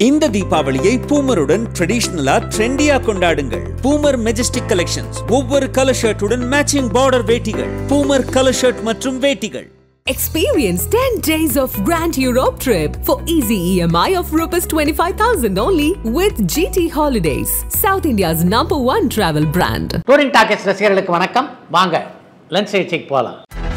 இந்த தீபாவளியை பூமருடன் ட்ரெடிஷனலா ட்ரெண்டியா கொண்டாடுங்கள் பூமர் மெஜஸ்டிக் கலெக்ஷன்ஸ் ஒவ்வொரு கலர் ஷர்ட்டுடன் மேட்சிங் பார்டர் வேட்டிகள் பூமர் கலர் ஷர்ட் மற்றும் வேட்டிகள் Experience 10 days of Grand Europe trip for easy EMI of Rs 25,000 only with GT Holidays, South India's number one travel brand. Touring talkies ரசிகர்களுக்கு வணக்கம் வாங்க lunch நிகழ்ச்சிக்கு போகலாம்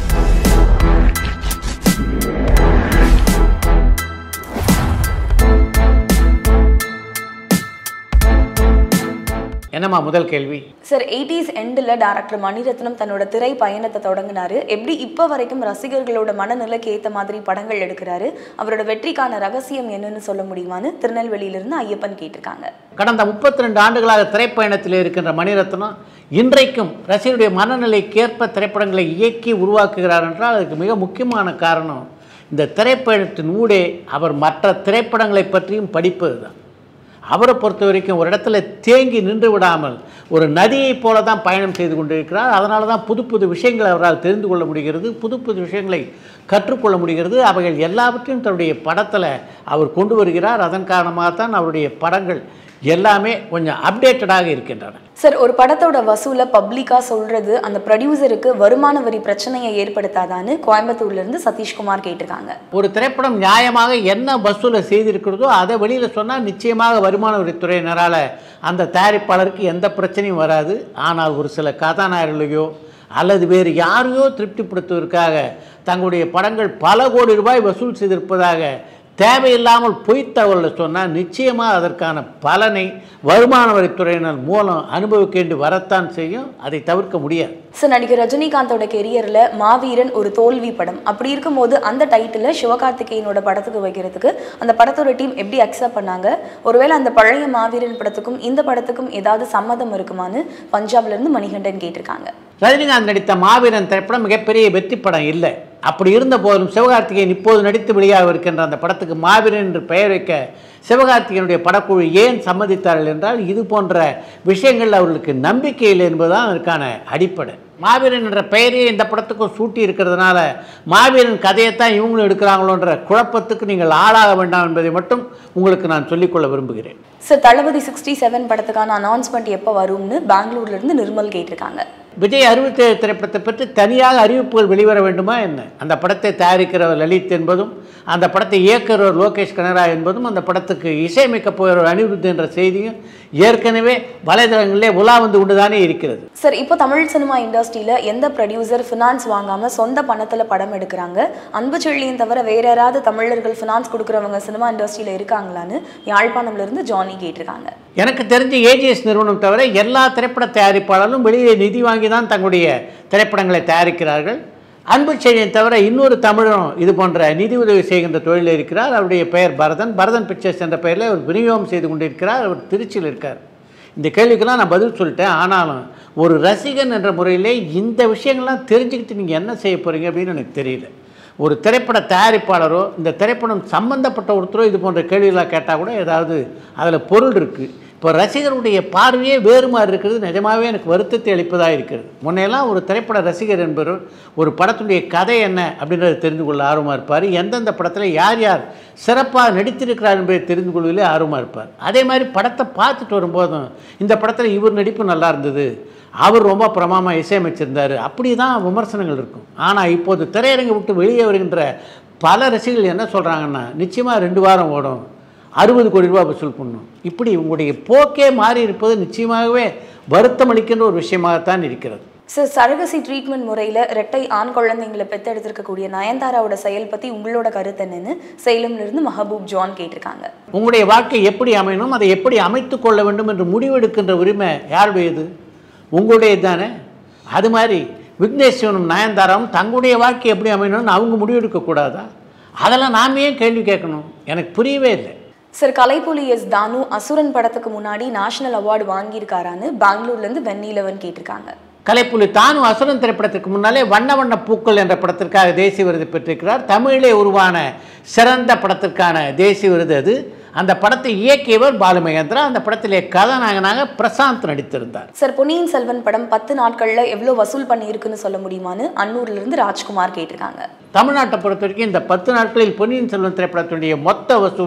என்னம்மா முதல் கேள்வி சார் எயிட்டிஸ் எண்டில் டேரக்டர் மணிரத்னம் தன்னோட திரை பயணத்தை தொடங்கினாரு எப்படி இப்போ வரைக்கும் ரசிகர்களோட மனநிலைக்கு ஏற்ற மாதிரி படங்கள் எடுக்கிறாரு அவரோட வெற்றிக்கான ரகசியம் என்னன்னு சொல்ல முடியுமான்னு திருநெல்வேலியிலிருந்து ஐயப்பன் கேட்டிருக்காங்க கடந்த முப்பத்தி ரெண்டு ஆண்டுகளாக திரைப்பயணத்தில் இருக்கின்ற மணிரத்னம் இன்றைக்கும் ரசிகருடைய மனநிலைக்கேற்ப திரைப்படங்களை இயக்கி உருவாக்குகிறார் என்றால் அதுக்கு மிக முக்கியமான காரணம் இந்த திரைப்பயணத்தின் ஊடே அவர் மற்ற திரைப்படங்களை பற்றியும் படிப்பது தான் அவரை பொறுத்த வரைக்கும் ஒரு இடத்துல தேங்கி நின்று விடாமல் ஒரு நதியைப் போல தான் பயணம் செய்து கொண்டிருக்கிறார் அதனால தான் புது புது விஷயங்களை அவரால் தெரிந்து கொள்ள முடிகிறது புது புது விஷயங்களை கற்றுக்கொள்ள முடிகிறது அவைகள் எல்லாவற்றையும் தன்னுடைய படத்தில் அவர் கொண்டு வருகிறார் அதன் காரணமாக தான் அவருடைய படங்கள் எல்லாமே கொஞ்சம் அப்டேட்டடாக இருக்கின்றன சார் ஒரு படத்தோட வசூலை பப்ளிக்காக சொல்றது அந்த ப்ரொடியூசருக்கு வருமான வரி பிரச்சனையை ஏற்படுத்தாதான்னு கோயம்புத்தூர்ல இருந்து சதீஷ்குமார் கேட்டிருக்காங்க ஒரு திரைப்படம் நியாயமாக என்ன வசூலை செய்திருக்கிறதோ அதை வெளியில் சொன்னால் நிச்சயமாக வருமான வரித்துறையினரால் அந்த தயாரிப்பாளருக்கு எந்த பிரச்சனையும் வராது ஆனால் ஒரு சில கதாநாயகர்களையோ அல்லது வேறு யாரையோ திருப்திப்படுத்துவதற்காக தங்களுடைய படங்கள் பல கோடி ரூபாய் வசூல் செய்திருப்பதாக தேவையில்லாமல் பொய்த்தவர்களை சொன்னால் நிச்சயமாக அதற்கான பலனை வருமான வரித்துறையினர் மூலம் அனுபவிக்க வேண்டி வரத்தான் செய்யும் அதை தவிர்க்க முடியாது சார் நடிகர் ரஜினிகாந்தோட கெரியர்ல மாவீரன் ஒரு தோல்வி படம் அப்படி இருக்கும்போது அந்த டைட்டில சிவகார்த்திகேயனோட படத்துக்கு வைக்கிறதுக்கு அந்த படத்தோட டீம் எப்படி அக்செப்ட் பண்ணாங்க ஒருவேளை அந்த பழைய மாவீரன் படத்துக்கும் இந்த படத்துக்கும் ஏதாவது சம்மதம் இருக்குமான்னு பஞ்சாப்ல இருந்து மணிகண்டன் கேட்டிருக்காங்க ரஜினிகாந்த் நடித்த மாவீரன் திரைப்படம் மிகப்பெரிய வெற்றி படம் இல்லை அப்படி இருந்த போதும் சிவகார்த்திகேயன் இப்போது நடித்து வெளியாக இருக்கின்ற அந்த படத்துக்கு மாவீரன் என்று பெயர் வைக்க சிவகார்த்திகேயனுடைய படக்குழு ஏன் சம்மதித்தார்கள் என்றால் இது போன்ற விஷயங்கள் அவர்களுக்கு நம்பிக்கை இல்லை என்பதுதான் அதற்கான அடிப்படை மாவீரன் என்ற பெயரையே இந்த படத்துக்கும் சூட்டி இருக்கிறதுனால மாவீரன் கதையைத்தான் இவங்களும் எடுக்கிறாங்களோன்ற குழப்பத்துக்கு நீங்கள் ஆளாக வேண்டாம் என்பதை மட்டும் உங்களுக்கு நான் சொல்லிக்கொள்ள விரும்புகிறேன் சார் தளபதி சிக்ஸ்டி செவன் படத்துக்கான அனௌன்ஸ்மெண்ட் எப்போ வரும்னு பெங்களூர்ல இருந்து நிர்மல் கேட்டிருக்காங்க விஜய் அறுபத்தேழு திரைப்படத்தை பற்றி தனியாக அறிவிப்புகள் வெளிவர வேண்டுமா என்ன அந்த படத்தை தயாரிக்கிறவர் லலித் என்பதும் அந்த படத்தை இயக்குகிறவர் லோகேஷ் கனரா என்பதும் அந்த படத்துக்கு இசையமைக்கப் போகிறவர் அனிருத் என்ற செய்தியும் ஏற்கனவே வலைதளங்களிலே உலா வந்து கொண்டுதானே இருக்கிறது சார் இப்போ தமிழ் சினிமா இண்டஸ்ட்ரியில எந்த ப்ரொடியூசர் ஃபினான்ஸ் வாங்காம சொந்த பணத்துல படம் எடுக்கிறாங்க அன்பு செழியன் தவிர வேற யாராவது தமிழர்கள் ஃபினான்ஸ் கொடுக்குறவங்க சினிமா இண்டஸ்ட்ரியில இருக்காங்களான்னு யாழ்ப்பாணம்ல இருந்து ஜானி கேட்டிருக்காங்க எனக்கு தெரிஞ்ச ஏஜிஎஸ் நிறுவனம் தவிர எல்லா திரைப்பட தயாரிப்பாளர்களும் வெளியே நிதி வாங்கி தான் தங்களுடைய திரைப்படங்களை தயாரிக்கிறார்கள் அன்பு செழியன் தவிர இன்னொரு தமிழரும் இது போன்ற நிதி உதவி செய்கின்ற தொழிலில் இருக்கிறார் அவருடைய பெயர் பரதன் பரதன் பிக்சர்ஸ் என்ற பெயரில் அவர் விநியோகம் செய்து கொண்டிருக்கிறார் அவர் திருச்சியில் இருக்கார் இந்த கேள்விக்கெல்லாம் நான் பதில் சொல்லிட்டேன் ஆனாலும் ஒரு ரசிகன் என்ற முறையிலே இந்த விஷயங்கள்லாம் தெரிஞ்சுக்கிட்டு நீங்கள் என்ன செய்ய போகிறீங்க அப்படின்னு எனக்கு தெரியல ஒரு திரைப்பட தயாரிப்பாளரோ இந்த திரைப்படம் சம்பந்தப்பட்ட ஒருத்தரோ இது போன்ற கேள்விகளாக கேட்டால் கூட ஏதாவது அதில் பொருள் இருக்குது இப்போ ரசிகருடைய பார்வையே வேறு மாதிரி இருக்கிறது நிஜமாகவே எனக்கு வருத்தத்தை அளிப்பதாக இருக்கிறது முன்னையெல்லாம் ஒரு திரைப்பட ரசிகர் என்பவர் ஒரு படத்துடைய கதை என்ன அப்படின்றத தெரிந்து கொள்ள ஆர்வமாக இருப்பார் எந்தெந்த படத்தில் யார் யார் சிறப்பாக நடித்திருக்கிறார் என்பதை தெரிந்து கொள்வதிலே ஆர்வமாக இருப்பார் அதே மாதிரி படத்தை பார்த்துட்டு வரும்போதும் இந்த படத்தில் இவர் நடிப்பு நல்லா இருந்தது அவர் ரொம்ப பிரமாமாக இசையமைச்சிருந்தார் அப்படி தான் விமர்சனங்கள் இருக்கும் ஆனால் இப்போது திரையரங்கை விட்டு வெளியே வருகின்ற பல ரசிகர்கள் என்ன சொல்கிறாங்கன்னா நிச்சயமாக ரெண்டு வாரம் ஓடும் அறுபது கோடி ரூபாய் வசூல் பண்ணும் இப்படி உங்களுடைய போக்கே மாறி இருப்பது நிச்சயமாகவே வருத்தம் அளிக்கின்ற ஒரு விஷயமாகத்தான் இருக்கிறது சார் சரகசி ட்ரீட்மெண்ட் முறையில் ரெட்டை ஆண் குழந்தைங்களை பெத்தெடுத்திருக்கக்கூடிய நயன்தாராவோட செயல் பற்றி உங்களோட கருத்து என்னன்னு சேலம்ல இருந்து மஹபூப் ஜான் கேட்டிருக்காங்க உங்களுடைய வாழ்க்கை எப்படி அமையணும் அதை எப்படி அமைத்து கொள்ள வேண்டும் என்று முடிவெடுக்கின்ற உரிமை யாருடையது உங்களுடையது தானே அது மாதிரி விக்னேஷ் சிவனும் நயன்தாராவும் தங்களுடைய வாழ்க்கை எப்படி அமையணும்னு அவங்க முடிவெடுக்கக்கூடாதா அதெல்லாம் நாம் ஏன் கேள்வி கேட்கணும் எனக்கு புரியவே இல்லை சார் கலைப்புலி எஸ் தானு அசுரன் படத்துக்கு முன்னாடி நேஷனல் அவார்டு வாங்கியிருக்காரான்னு பெங்களூர்ல இருந்து வெண்ணிலவன் கேட்டிருக்காங்க கலைப்புலி தானும் அசுரன் திரைப்படத்திற்கு முன்னாலே வண்ண வண்ண பூக்கள் என்ற படத்திற்காக தேசிய விருது பெற்றிருக்கிறார் தமிழிலே உருவான சிறந்த படத்திற்கான தேசிய விருது அது அந்த படத்தை இயக்கியவர் பாலுமகேந்திரா அந்த படத்திலே கதாநாயகனாக பிரசாந்த் நடித்திருந்தார் சார் பொன்னியின் செல்வன் படம் பத்து நாட்கள்ல எவ்வளோ வசூல் பண்ணியிருக்குன்னு சொல்ல முடியுமான்னு அன்னூர்ல இருந்து ராஜ்குமார் கேட்டிருக்காங்க தமிழ்நாட்டை பொறுத்த வரைக்கும் இந்த பத்து நாட்களில் பொன்னியின் செல்வன் திரைப்படத்தினுடைய மொத்த வசூல்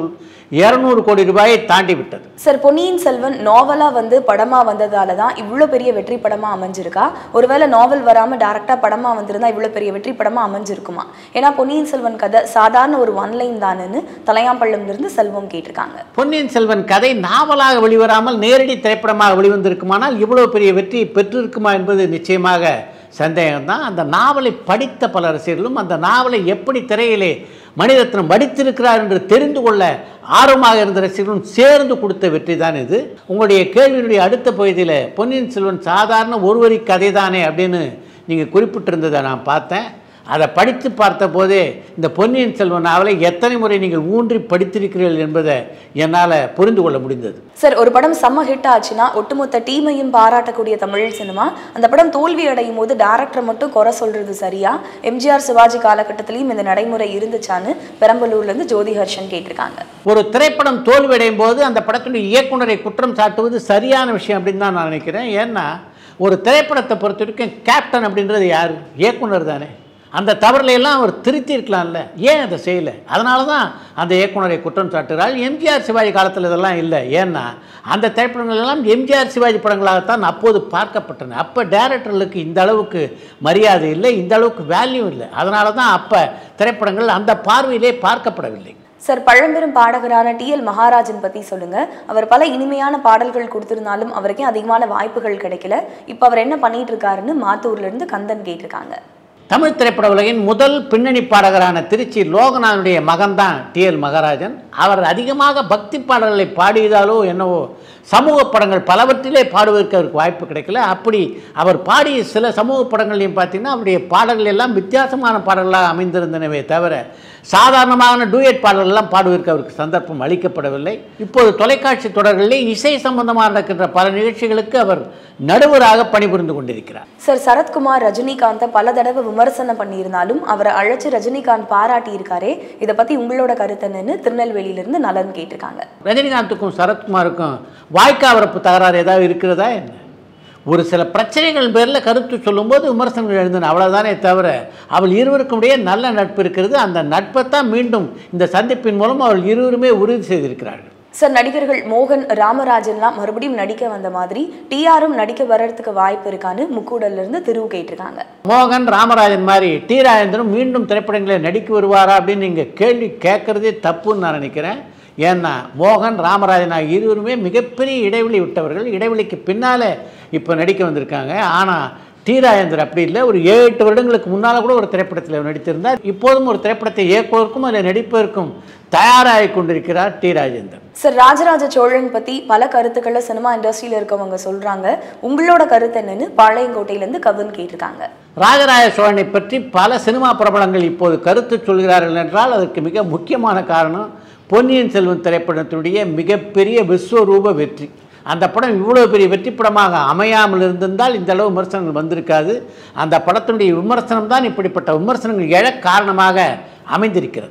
இரநூறு கோடி ரூபாயை தாண்டி விட்டது சார் பொன்னியின் செல்வன் நாவலா வந்து படமா வந்ததால தான் இவ்வளோ பெரிய வெற்றி படமா அமைஞ்சிருக்கா ஒருவேளை நாவல் வராம டைரக்டா படமா வந்திருந்தா இவ்வளோ பெரிய வெற்றி படமா அமைஞ்சிருக்குமா ஏன்னா பொன்னியின் செல்வன் கதை சாதாரண ஒரு ஒன் லைன் தானுன்னு தலையாம்பள்ளம்ல இருந்து செல்வம் கேட்டிருக்காங்க பொன்னியின் செல்வன் கதை நாவலாக வெளிவராமல் நேரடி திரைப்படமாக வெளிவந்திருக்குமானால் இவ்வளவு பெரிய வெற்றி பெற்றிருக்குமா என்பது நிச்சயமாக சந்தேகம்தான் அந்த நாவலை படித்த பல ரசிகர்களும் அந்த நாவலை எப்படி திரையிலே மணிரத்னம் வடித்திருக்கிறார் என்று தெரிந்து கொள்ள ஆர்வமாக இருந்த ரசிகர்களும் சேர்ந்து கொடுத்த வெற்றி தான் இது உங்களுடைய கேள்வியினுடைய அடுத்த பகுதியில் பொன்னியின் செல்வன் சாதாரண ஒருவரி கதை தானே அப்படின்னு நீங்கள் குறிப்பிட்டிருந்ததை நான் பார்த்தேன் அதை படித்து பார்த்த போதே இந்த பொன்னியின் செல்வன் நாவலை எத்தனை முறை நீங்கள் ஊன்றி படித்திருக்கிறீர்கள் என்பதை என்னால் புரிந்து கொள்ள முடிந்தது சார் ஒரு படம் செம்ம ஹிட் ஆச்சுன்னா ஒட்டுமொத்த டீமையும் பாராட்டக்கூடிய தமிழ் சினிமா அந்த படம் தோல்வி அடையும் போது டேரக்டரை மட்டும் குறை சொல்றது சரியா எம்ஜிஆர் சிவாஜி காலகட்டத்திலையும் இந்த நடைமுறை இருந்துச்சான்னு பெரம்பலூர்ல இருந்து ஜோதி ஹர்ஷன் கேட்டிருக்காங்க ஒரு திரைப்படம் தோல்வியடையும் போது அந்த படத்தினுடைய இயக்குனரை குற்றம் சாட்டுவது சரியான விஷயம் அப்படின்னு தான் நான் நினைக்கிறேன் ஏன்னா ஒரு திரைப்படத்தை பொறுத்த வரைக்கும் கேப்டன் அப்படின்றது யார் இயக்குனர் தானே அந்த தவறுல எல்லாம் அவர் திருத்தி இருக்கலாம்ல ஏன் அதை செய்யலை அதனால தான் அந்த இயக்குனரை குற்றம் சாட்டுகிறார் எம்ஜிஆர் சிவாஜி காலத்தில் இதெல்லாம் இல்லை ஏன்னா அந்த திரைப்படங்கள் எல்லாம் எம்ஜிஆர் சிவாஜி படங்களாகத்தான் அப்போது பார்க்கப்பட்டன அப்போ டேரக்டர்களுக்கு இந்த அளவுக்கு மரியாதை இல்லை இந்த அளவுக்கு வேல்யூ இல்லை அதனால தான் அப்போ திரைப்படங்கள் அந்த பார்வையிலே பார்க்கப்படவில்லை சார் பழம்பெரும் பாடகரான டி எல் மகாராஜன் பத்தி சொல்லுங்க அவர் பல இனிமையான பாடல்கள் கொடுத்திருந்தாலும் அவருக்கே அதிகமான வாய்ப்புகள் கிடைக்கல இப்போ அவர் என்ன பண்ணிட்டு இருக்காருன்னு மாத்தூர்ல இருந்து கந்தன் கேட்டிருக்காங்க தமிழ் திரைப்பட உலகின் முதல் பின்னணி பாடகரான திருச்சி லோகநாதனுடைய மகன்தான் டி எல் மகராஜன் அவர் அதிகமாக பக்தி பாடல்களை பாடியதாலோ என்னவோ சமூக படங்கள் பலவற்றிலே பாடுவதற்கு அவருக்கு வாய்ப்பு கிடைக்கல அப்படி அவர் பாடிய சில சமூக படங்களையும் பார்த்தீங்கன்னா அவருடைய பாடல்கள் எல்லாம் வித்தியாசமான பாடல்களாக அமைந்திருந்தனவே தவிர சாதாரணமான டூயட் பாடல்கள்லாம் பாடுவதற்கு அவருக்கு சந்தர்ப்பம் அளிக்கப்படவில்லை இப்போது தொலைக்காட்சி தொடர்களிலே இசை சம்பந்தமாக நடக்கின்ற பல நிகழ்ச்சிகளுக்கு அவர் நடுவராக பணிபுரிந்து கொண்டிருக்கிறார் சார் சரத்குமார் ரஜினிகாந்தை பல தடவை விமர்சனம் பண்ணியிருந்தாலும் அவரை அழைச்சு ரஜினிகாந்த் பாராட்டி இருக்காரே இதை பத்தி உங்களோட கருத்து என்னன்னு திருநெல்வேலியில இருந்து நலன் கேட்டிருக்காங்க ரஜினிகாந்துக்கும் சரத்குமாருக்கும் வாய்க்காவரப்பு தகராறு ஏதாவது இருக்கிறதா என்ன ஒரு சில பிரச்சனைகள் பேரில் கருத்து சொல்லும்போது விமர்சனங்கள் எழுந்தன அவ்வளோதானே தவிர அவள் இருவருக்கும் இடையே நல்ல நட்பு இருக்கிறது அந்த நட்பைத்தான் மீண்டும் இந்த சந்திப்பின் மூலம் அவள் இருவருமே உறுதி செய்திருக்கிறார்கள் சார் நடிகர்கள் மோகன் ராமராஜன்லாம் மறுபடியும் நடிக்க வந்த மாதிரி டிஆரும் நடிக்க வர்றதுக்கு வாய்ப்பு இருக்கான்னு முக்கூடல்ல இருந்து திருவு கேட்டிருக்காங்க மோகன் ராமராஜன் மாதிரி டி ராஜேந்திரன் மீண்டும் திரைப்படங்களில் நடிக்க வருவாரா அப்படின்னு நீங்கள் கேள்வி கேட்குறதே தப்புன்னு நான் நினைக்கிறேன் ஏன்னா மோகன் ராமராஜன் ஆகிய இருவருமே மிகப்பெரிய இடைவெளி விட்டவர்கள் இடைவெளிக்கு பின்னால் இப்போ நடிக்க வந்திருக்காங்க ஆனால் டி ராஜேந்தர் அப்படி இல்லை ஒரு ஏழு எட்டு வருடங்களுக்கு முன்னால் கூட ஒரு திரைப்படத்தில் அவர் நடித்திருந்தார் இப்போதும் ஒரு திரைப்படத்தை இயக்குவதற்கும் அதில் நடிப்பதற்கும் தயாராகி கொண்டிருக்கிறார் டி ராஜேந்தர் சார் ராஜராஜ சோழன் பத்தி பல கருத்துக்களை சினிமா இண்டஸ்ட்ரியில இருக்கவங்க சொல்றாங்க உங்களோட கருத்து என்னன்னு பாளையங்கோட்டையில இருந்து கவின் கேட்டிருக்காங்க ராஜராஜ சோழனை பற்றி பல சினிமா பிரபலங்கள் இப்போது கருத்து சொல்கிறார்கள் என்றால் அதற்கு மிக முக்கியமான காரணம் பொன்னியின் செல்வன் திரைப்படத்தினுடைய மிகப்பெரிய விஸ்வரூப வெற்றி அந்த படம் இவ்வளோ பெரிய வெற்றி படமாக அமையாமல் இருந்திருந்தால் இந்த அளவு விமர்சனங்கள் வந்திருக்காது அந்த படத்தினுடைய விமர்சனம் தான் இப்படிப்பட்ட விமர்சனங்கள் எழ காரணமாக அமைந்திருக்கிறது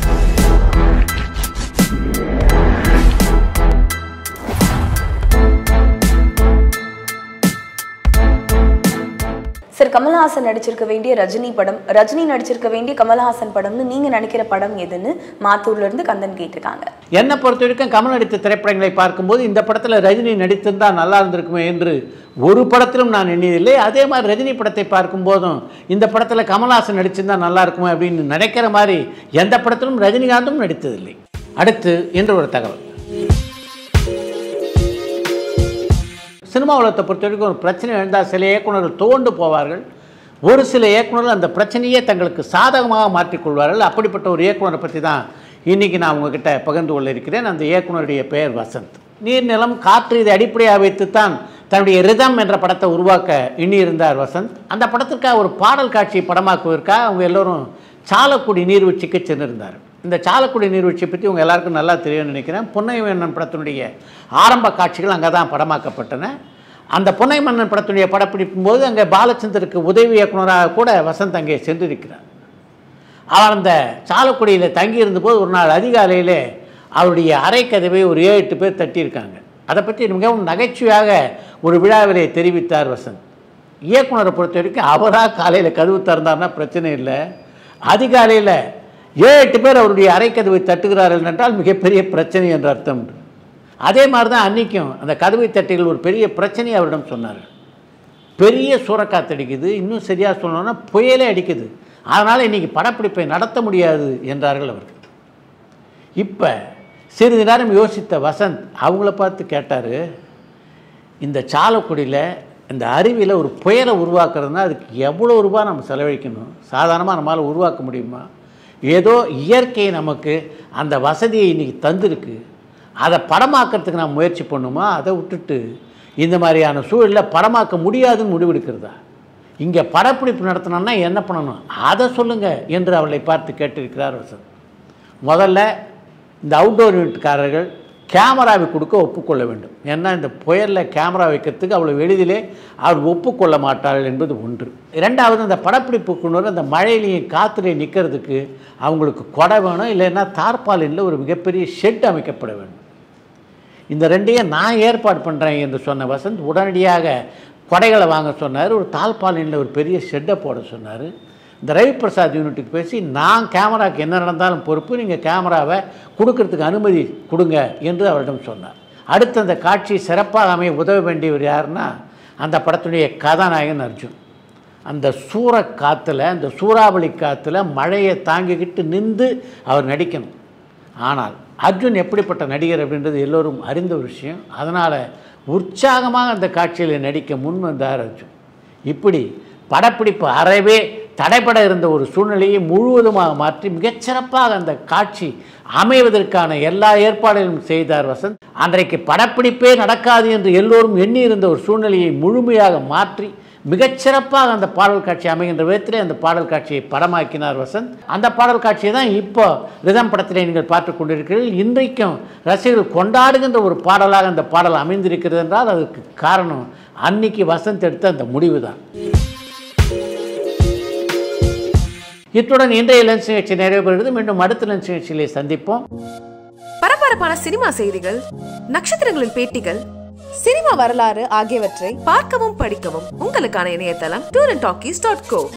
சார் கமல்ஹாசன் நடிச்சிருக்க வேண்டிய ரஜினி படம் ரஜினி நடிச்சிருக்க வேண்டிய கமல்ஹாசன் படம்னு நீங்க நினைக்கிற படம் எதுன்னு மாத்தூர்ல இருந்து கந்தன் கேட்டிருக்காங்க என்னை பொறுத்த வரைக்கும் கமல் நடித்த திரைப்படங்களை பார்க்கும்போது இந்த படத்தில் ரஜினி நடித்திருந்தால் நல்லா இருந்திருக்குமே என்று ஒரு படத்திலும் நான் எண்ணியதில்லை அதே மாதிரி ரஜினி படத்தை பார்க்கும்போதும் இந்த படத்தில் கமல்ஹாசன் நடிச்சிருந்தா நல்லா இருக்குமே அப்படின்னு நினைக்கிற மாதிரி எந்த படத்திலும் ரஜினிகாந்தும் நடித்ததில்லை அடுத்து என்று ஒரு தகவல் சினிமா உலகத்தை பொறுத்த வரைக்கும் ஒரு பிரச்சனை எழுந்தால் சில இயக்குனர்கள் துவண்டு போவார்கள் ஒரு சில இயக்குனர்கள் அந்த பிரச்சனையே தங்களுக்கு சாதகமாக மாற்றிக்கொள்வார்கள் அப்படிப்பட்ட ஒரு இயக்குனரை பற்றி தான் இன்றைக்கி நான் உங்ககிட்ட பகிர்ந்து கொள்ள இருக்கிறேன் அந்த இயக்குனருடைய பெயர் வசந்த் நீர்நிலம் காற்று இதை அடிப்படையாக வைத்துத்தான் தன்னுடைய ரிதம் என்ற படத்தை உருவாக்க எண்ணியிருந்தார் வசந்த் அந்த படத்திற்காக ஒரு பாடல் காட்சி படமாக்குவதற்காக அவங்க எல்லோரும் சாலக்குடி நீர்வீழ்ச்சிக்கு சென்றிருந்தார் இந்த சாலக்குடி நீர்வீழ்ச்சியை பற்றி உங்கள் எல்லாருக்கும் நல்லா தெரியும்னு நினைக்கிறேன் பொன்னை மன்னன் படத்தினுடைய ஆரம்ப காட்சிகள் அங்கே தான் படமாக்கப்பட்டன அந்த பொன்னை மன்னன் படத்தினுடைய படப்பிடிக்கும் போது அங்கே பாலச்சந்தருக்கு உதவி இயக்குனராக கூட வசந்த் அங்கே சென்றிருக்கிறார் அவர் அந்த சாலக்குடியில் தங்கியிருந்த போது ஒரு நாள் அதிகாலையிலே அவருடைய அறை கதவை ஒரு ஏழு எட்டு பேர் தட்டியிருக்காங்க அதை பற்றி மிகவும் நகைச்சுவையாக ஒரு விழாவிலே தெரிவித்தார் வசந்த் இயக்குனரை பொறுத்த வரைக்கும் அவராக காலையில் கதவு திறந்தார்னா பிரச்சனை இல்லை அதிகாலையில் ஏழு எட்டு பேர் அவருடைய அறைக்கதவை தட்டுகிறார்கள் என்றால் மிகப்பெரிய பிரச்சனை என்ற அர்த்தம் அதே மாதிரி தான் அன்றைக்கும் அந்த கதவை தட்டிகள் ஒரு பெரிய பிரச்சனையை அவரிடம் சொன்னார்கள் பெரிய சூறக்காத்து அடிக்குது இன்னும் சரியாக சொல்லணும்னா புயலே அடிக்குது அதனால் இன்றைக்கி படப்பிடிப்பை நடத்த முடியாது என்றார்கள் அவர்கள் இப்போ சிறிது நேரம் யோசித்த வசந்த் அவங்கள பார்த்து கேட்டார் இந்த சாலக்குடியில் இந்த அருவியில் ஒரு புயலை உருவாக்குறதுனா அதுக்கு எவ்வளோ ரூபாய் நம்ம செலவழிக்கணும் சாதாரணமாக நம்மளால் உருவாக்க முடியுமா ஏதோ இயற்கை நமக்கு அந்த வசதியை இன்றைக்கி தந்திருக்கு அதை படமாக்கிறதுக்கு நாம் முயற்சி பண்ணுமா அதை விட்டுட்டு இந்த மாதிரியான சூழலில் படமாக்க முடியாதுன்னு முடிவெடுக்கிறதா இங்கே படப்பிடிப்பு நடத்தணும்னா என்ன பண்ணணும் அதை சொல்லுங்கள் என்று அவளை பார்த்து கேட்டிருக்கிறார் வசந்த் முதல்ல இந்த அவுட்டோர் யூனிட்காரர்கள் கேமராவை கொடுக்க ஒப்புக்கொள்ள வேண்டும் ஏன்னா இந்த புயலில் கேமரா வைக்கிறதுக்கு அவ்வளோ எளிதிலே அவர் ஒப்புக்கொள்ள மாட்டார்கள் என்பது ஒன்று இரண்டாவது அந்த படப்பிடிப்பு கொண்டு அந்த மழையிலையும் காற்றுலையும் நிற்கிறதுக்கு அவங்களுக்கு கொடை வேணும் இல்லைன்னா தார்பாலினில் ஒரு மிகப்பெரிய ஷெட் அமைக்கப்பட வேண்டும் இந்த ரெண்டையும் நான் ஏற்பாடு பண்ணுறேன் என்று சொன்ன வசந்த் உடனடியாக கொடைகளை வாங்க சொன்னார் ஒரு தாழ்பாலினில் ஒரு பெரிய ஷெட்டை போட சொன்னார் இந்த ரவி பிரசாத் யூனிட்டுக்கு பேசி நான் கேமராக்கு என்ன நடந்தாலும் பொறுப்பு நீங்கள் கேமராவை கொடுக்கறதுக்கு அனுமதி கொடுங்க என்று அவரிடம் சொன்னார் அடுத்து அந்த காட்சி சிறப்பாக அமைய உதவ வேண்டியவர் யாருன்னா அந்த படத்துடைய கதாநாயகன் அர்ஜுன் அந்த சூற காற்றுல அந்த சூறாவளி காற்றுல மழையை தாங்கிக்கிட்டு நின்று அவர் நடிக்கணும் ஆனால் அர்ஜுன் எப்படிப்பட்ட நடிகர் அப்படின்றது எல்லோரும் அறிந்த ஒரு விஷயம் அதனால் உற்சாகமாக அந்த காட்சியில் நடிக்க முன் வந்தார் அர்ஜுன் இப்படி படப்பிடிப்பு அறவே தடைபட இருந்த ஒரு சூழ்நிலையை முழுவதுமாக மாற்றி மிகச்சிறப்பாக அந்த காட்சி அமைவதற்கான எல்லா ஏற்பாடுகளும் செய்தார் வசந்த் அன்றைக்கு படப்பிடிப்பே நடக்காது என்று எல்லோரும் எண்ணியிருந்த ஒரு சூழ்நிலையை முழுமையாக மாற்றி மிகச்சிறப்பாக அந்த பாடல் காட்சி அமைகின்ற விதத்திலே அந்த பாடல் காட்சியை படமாக்கினார் வசந்த் அந்த பாடல் காட்சியை தான் இப்போ ரிதம் படத்திலே நீங்கள் பார்த்து கொண்டிருக்கிறீர்கள் இன்றைக்கும் ரசிகர்கள் கொண்டாடுகின்ற ஒரு பாடலாக அந்த பாடல் அமைந்திருக்கிறது என்றால் அதுக்கு காரணம் அன்னைக்கு வசந்த் எடுத்த அந்த முடிவு தான் இத்துடன் இன்றைய லென்ஸ் நிகழ்ச்சி நிறைவு பெறுகிறது மீண்டும் அடுத்த லென்ஸ் நிகழ்ச்சியிலே சந்திப்போம் பரபரப்பான சினிமா செய்திகள் நட்சத்திரங்களின் பேட்டிகள் சினிமா வரலாறு ஆகியவற்றை பார்க்கவும் படிக்கவும் உங்களுக்கான இணையதளம் tour and talkies dot go